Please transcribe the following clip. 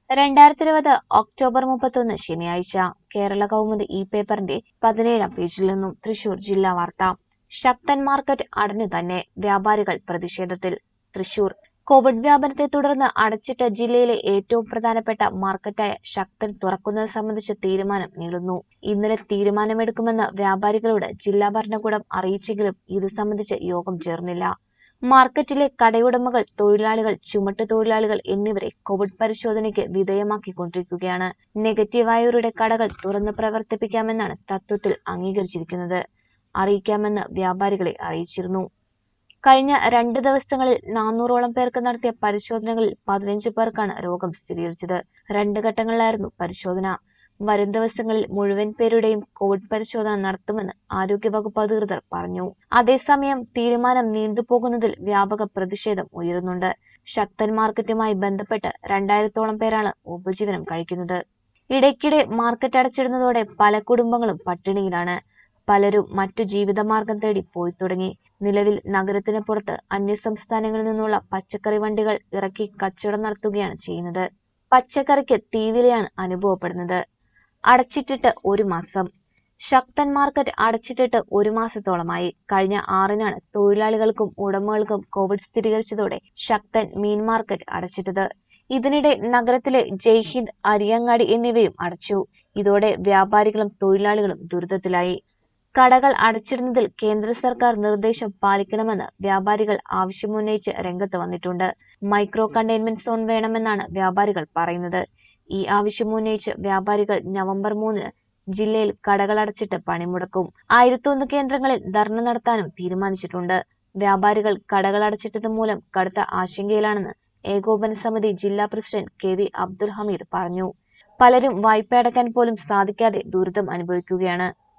രണ്ടായിരത്തി ഇരുപത് ഒക്ടോബർ മുപ്പത്തൊന്ന് ശനിയാഴ്ച കേരള കൗമുദി ഈ പേപ്പറിന്റെ പതിനേഴാം പേജിൽ നിന്നും തൃശൂർ ജില്ലാ വാർത്ത ശക്തൻ മാർക്കറ്റ് അടഞ്ഞു തന്നെ വ്യാപാരികൾ പ്രതിഷേധത്തിൽ തൃശൂർ കോവിഡ് വ്യാപനത്തെ തുടർന്ന് അടച്ചിട്ട ജില്ലയിലെ ഏറ്റവും പ്രധാനപ്പെട്ട മാർക്കറ്റായ ശക്തൻ തുറക്കുന്നത് സംബന്ധിച്ച തീരുമാനം നീളുന്നു ഇന്നലെ തീരുമാനമെടുക്കുമെന്ന് വ്യാപാരികളോട് ജില്ലാ ഭരണകൂടം അറിയിച്ചെങ്കിലും ഇത് സംബന്ധിച്ച് യോഗം ചേർന്നില്ല മാർക്കറ്റിലെ കടയുടമകൾ തൊഴിലാളികൾ ചുമട്ട് തൊഴിലാളികൾ എന്നിവരെ കോവിഡ് പരിശോധനയ്ക്ക് വിധേയമാക്കിക്കൊണ്ടിരിക്കുകയാണ് നെഗറ്റീവായവരുടെ കടകൾ തുറന്ന് പ്രവർത്തിപ്പിക്കാമെന്നാണ് തത്വത്തിൽ അംഗീകരിച്ചിരിക്കുന്നത് അറിയിക്കാമെന്ന് വ്യാപാരികളെ അറിയിച്ചിരുന്നു കഴിഞ്ഞ രണ്ട് ദിവസങ്ങളിൽ നാനൂറോളം പേർക്ക് നടത്തിയ പരിശോധനകളിൽ പതിനഞ്ച് പേർക്കാണ് രോഗം സ്ഥിരീകരിച്ചത് രണ്ട് ഘട്ടങ്ങളിലായിരുന്നു പരിശോധന വരും ദിവസങ്ങളിൽ മുഴുവൻ പേരുടെയും കോവിഡ് പരിശോധന നടത്തുമെന്ന് ആരോഗ്യവകുപ്പ് അധികൃതർ പറഞ്ഞു അതേസമയം തീരുമാനം നീണ്ടുപോകുന്നതിൽ വ്യാപക പ്രതിഷേധം ഉയരുന്നുണ്ട് ശക്തൻ മാർക്കറ്റുമായി ബന്ധപ്പെട്ട് രണ്ടായിരത്തോളം പേരാണ് ഉപജീവനം കഴിക്കുന്നത് ഇടയ്ക്കിടെ മാർക്കറ്റ് അടച്ചിടുന്നതോടെ പല കുടുംബങ്ങളും പട്ടിണിയിലാണ് പലരും മറ്റു ജീവിതമാർഗം തേടി പോയി തുടങ്ങി നിലവിൽ നഗരത്തിന് പുറത്ത് അന്യസംസ്ഥാനങ്ങളിൽ നിന്നുള്ള പച്ചക്കറി വണ്ടികൾ ഇറക്കി കച്ചവടം നടത്തുകയാണ് ചെയ്യുന്നത് പച്ചക്കറിക്ക് തീവിലയാണ് അനുഭവപ്പെടുന്നത് അടച്ചിട്ടിട്ട് ഒരു മാസം ശക്തൻ മാർക്കറ്റ് അടച്ചിട്ടിട്ട് ഒരു മാസത്തോളമായി കഴിഞ്ഞ ആറിനാണ് തൊഴിലാളികൾക്കും ഉടമകൾക്കും കോവിഡ് സ്ഥിരീകരിച്ചതോടെ ശക്തൻ മീൻ മാർക്കറ്റ് അടച്ചിട്ടത് ഇതിനിടെ നഗരത്തിലെ ജയ്ഹിന്ദ് അരിയങ്ങാടി എന്നിവയും അടച്ചു ഇതോടെ വ്യാപാരികളും തൊഴിലാളികളും ദുരിതത്തിലായി കടകൾ അടച്ചിടുന്നതിൽ കേന്ദ്ര സർക്കാർ നിർദ്ദേശം പാലിക്കണമെന്ന് വ്യാപാരികൾ ആവശ്യമുന്നയിച്ച് രംഗത്ത് വന്നിട്ടുണ്ട് മൈക്രോ കണ്ടെയ്ൻമെന്റ് സോൺ വേണമെന്നാണ് വ്യാപാരികൾ പറയുന്നത് ഈ ആവശ്യമുന്നയിച്ച് വ്യാപാരികൾ നവംബർ മൂന്നിന് ജില്ലയിൽ കടകൾ അടച്ചിട്ട് പണിമുടക്കും ആയിരത്തൊന്ന് കേന്ദ്രങ്ങളിൽ ധർണ നടത്താനും തീരുമാനിച്ചിട്ടുണ്ട് വ്യാപാരികൾ കടകൾ അടച്ചിട്ടത് മൂലം കടുത്ത ആശങ്കയിലാണെന്ന് ഏകോപന സമിതി ജില്ലാ president K V Abdul Hameed പറഞ്ഞു പലരും വായ്പ അടക്കാൻ പോലും സാധിക്കാതെ ദുരിതം അനുഭവിക്കുകയാണ്